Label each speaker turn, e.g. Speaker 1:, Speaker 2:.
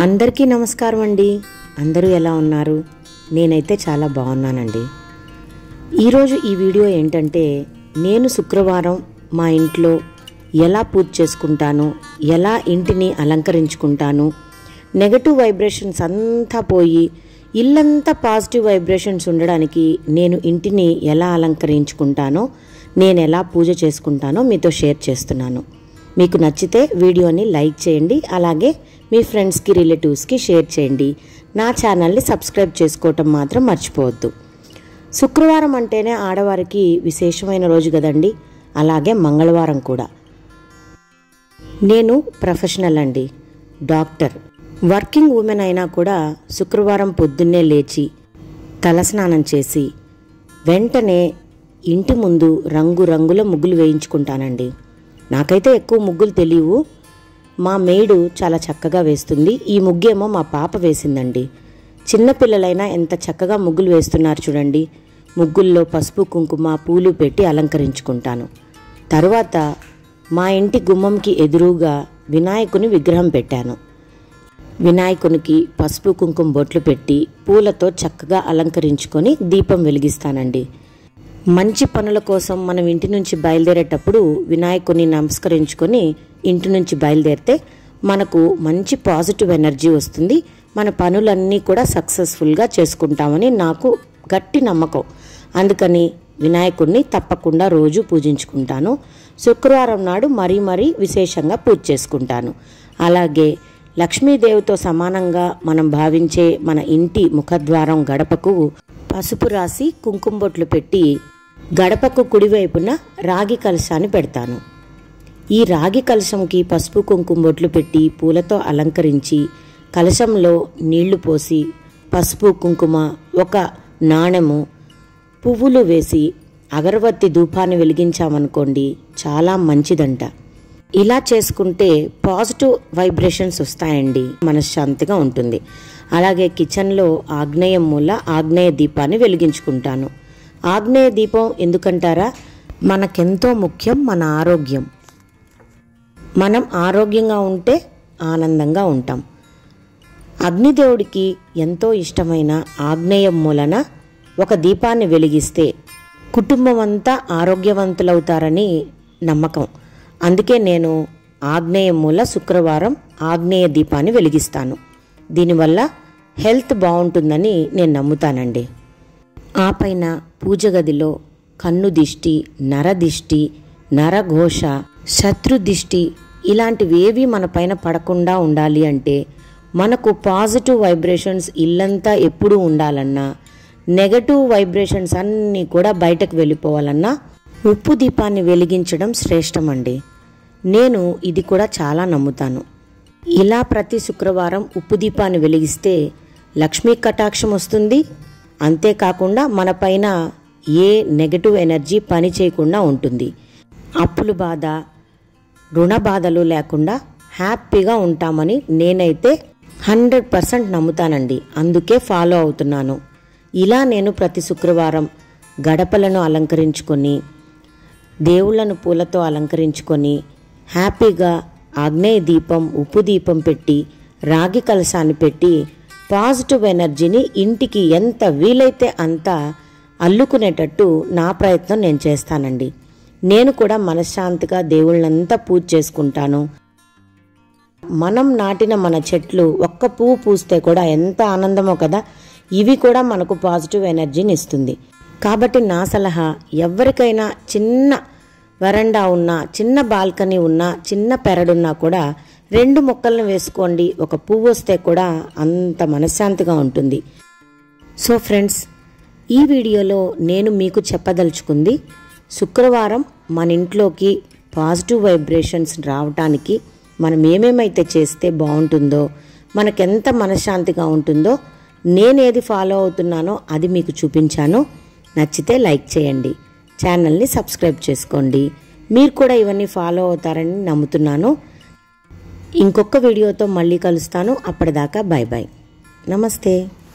Speaker 1: అందరికీ నమస్కారం అండి అందరూ ఎలా ఉన్నారు నేనైతే చాలా బాగున్నానండి ఈరోజు ఈ వీడియో ఏంటంటే నేను శుక్రవారం మా ఇంట్లో ఎలా పూజ చేసుకుంటాను ఎలా ఇంటిని అలంకరించుకుంటాను నెగటివ్ వైబ్రేషన్స్ అంతా పోయి ఇల్లంతా పాజిటివ్ వైబ్రేషన్స్ ఉండడానికి నేను ఇంటిని ఎలా అలంకరించుకుంటానో నేను ఎలా పూజ చేసుకుంటానో మీతో షేర్ చేస్తున్నాను మీకు నచ్చితే వీడియోని లైక్ చేయండి అలాగే మీ ఫ్రెండ్స్కి రిలేటివ్స్కి షేర్ చేయండి నా ఛానల్ని సబ్స్క్రైబ్ చేసుకోవటం మాత్రం మర్చిపోవద్దు శుక్రవారం అంటేనే ఆడవారికి విశేషమైన రోజు కదండి అలాగే మంగళవారం కూడా నేను ప్రొఫెషనల్ అండి డాక్టర్ వర్కింగ్ ఉమెన్ అయినా కూడా శుక్రవారం పొద్దున్నే లేచి తలస్నానం చేసి వెంటనే ఇంటి ముందు రంగు రంగుల ముగ్గులు వేయించుకుంటానండి నాకైతే ఎక్కువ ముగ్గులు తెలియవు మా మేడు చాలా చక్కగా వేస్తుంది ఈ ముగ్గేమో మా పాప వేసిందండి చిన్నపిల్లలైనా ఎంత చక్కగా ముగ్గులు వేస్తున్నారు చూడండి ముగ్గుల్లో పసుపు కుంకుమ పూలు పెట్టి అలంకరించుకుంటాను తరువాత మా ఇంటి గుమ్మంకి ఎదురుగా వినాయకుని విగ్రహం పెట్టాను వినాయకునికి పసుపు కుంకుమ బొట్లు పెట్టి పూలతో చక్కగా అలంకరించుకొని దీపం వెలిగిస్తానండి మంచి పనుల కోసం మనం ఇంటి నుంచి బయలుదేరేటప్పుడు వినాయకుని నమస్కరించుకొని ఇంటి నుంచి బయలుదేరితే మనకు మంచి పాజిటివ్ ఎనర్జీ వస్తుంది మన పనులన్నీ కూడా సక్సెస్ఫుల్గా చేసుకుంటామని నాకు గట్టి నమ్మకం అందుకని వినాయకుడిని తప్పకుండా రోజు పూజించుకుంటాను శుక్రవారం నాడు మరీ మరీ విశేషంగా పూజ చేసుకుంటాను అలాగే లక్ష్మీదేవితో సమానంగా మనం భావించే మన ఇంటి ముఖద్వారం గడపకు పసుపు రాసి కుంకుమ బొట్లు పెట్టి గడపకు కుడివైపున రాగి కలశాన్ని పెడతాను ఈ రాగి కలశంకి పసుపు కుంకుమ బొట్లు పెట్టి పూలతో అలంకరించి కలశంలో నీళ్లు పోసి పసుపు కుంకుమ ఒక నాణెము పువ్వులు వేసి అగరబత్తి ధూపాన్ని వెలిగించామనుకోండి చాలా మంచిదంట ఇలా చేసుకుంటే పాజిటివ్ వైబ్రేషన్స్ వస్తాయండి మనశ్శాంతిగా ఉంటుంది అలాగే కిచెన్లో ఆగ్నేయం మూల ఆగ్నేయ దీపాన్ని వెలిగించుకుంటాను ఆగ్నేయ దీపం ఎందుకంటారా మనకెంతో ముఖ్యం మన ఆరోగ్యం మనం ఆరోగ్యంగా ఉంటే ఆనందంగా ఉంటాం అగ్నిదేవుడికి ఎంతో ఇష్టమైన ఆగ్నేయం మూలన ఒక దీపాన్ని వెలిగిస్తే కుటుంబం అంతా ఆరోగ్యవంతులవుతారని నమ్మకం అందుకే నేను ఆగ్నేయ మూల శుక్రవారం ఆగ్నేయ దీపాన్ని వెలిగిస్తాను దీనివల్ల హెల్త్ బాగుంటుందని నేను నమ్ముతానండి ఆ పైన పూజ గదిలో కన్ను దిష్టి నరదిష్టి నరఘోష శత్రు దిష్టి ఇలాంటివేవి మన పైన పడకుండా ఉండాలి అంటే మనకు పాజిటివ్ వైబ్రేషన్స్ ఇల్లంతా ఎప్పుడూ ఉండాలన్నా నెగటివ్ వైబ్రేషన్స్ అన్నీ కూడా బయటకు వెళ్ళిపోవాలన్నా ఉప్పు దీపాన్ని వెలిగించడం శ్రేష్టమండి నేను ఇది కూడా చాలా నమ్ముతాను ఇలా ప్రతి శుక్రవారం ఉప్పు దీపాన్ని వెలిగిస్తే లక్ష్మీ కటాక్షం వస్తుంది అంతేకాకుండా మన పైన ఏ నెగటివ్ ఎనర్జీ పని చేయకుండా ఉంటుంది అప్పులు బాధ రుణ బాధలు లేకుండా హ్యాపీగా ఉంటామని నేనైతే హండ్రెడ్ పర్సెంట్ నమ్ముతానండి అందుకే ఫాలో అవుతున్నాను ఇలా నేను ప్రతి శుక్రవారం గడపలను అలంకరించుకొని దేవుళ్లను పూలతో అలంకరించుకొని హ్యాపీగా ఆగ్నేయ దీపం ఉప్పు దీపం పెట్టి రాగి కలశాన్ని పెట్టి పాజిటివ్ ఎనర్జీని ఇంటికి ఎంత వీలైతే అంత అల్లుకునేటట్టు నా ప్రయత్నం నేను చేస్తానండి నేను కూడా మనశ్శాంతిగా దేవుళ్ళంతా పూజ చేసుకుంటాను మనం నాటిన మన చెట్లు ఒక్క పువ్వు పూస్తే కూడా ఎంత ఆనందమో కదా ఇవి కూడా మనకు పాజిటివ్ ఎనర్జీని ఇస్తుంది కాబట్టి నా సలహా ఎవరికైనా చిన్న వరండా ఉన్నా చిన్న బాల్కనీ ఉన్నా చిన్న పెరడున్నా కూడా రెండు మొక్కలను వేసుకోండి ఒక పువ్వు వస్తే కూడా అంత మనశ్శాంతిగా ఉంటుంది సో ఫ్రెండ్స్ ఈ వీడియోలో నేను మీకు చెప్పదలుచుకుంది శుక్రవారం మన ఇంట్లోకి పాజిటివ్ వైబ్రేషన్స్ రావటానికి మనం ఏమేమైతే చేస్తే బాగుంటుందో మనకెంత మనశ్శాంతిగా ఉంటుందో నేనేది ఫాలో అవుతున్నానో అది మీకు చూపించాను నచ్చితే లైక్ చేయండి ఛానల్ని సబ్స్క్రైబ్ చేసుకోండి మీరు కూడా ఇవన్నీ ఫాలో అవుతారని నమ్ముతున్నాను ఇంకొక వీడియోతో మళ్ళీ కలుస్తాను అప్పటిదాకా బాయ్ బాయ్ నమస్తే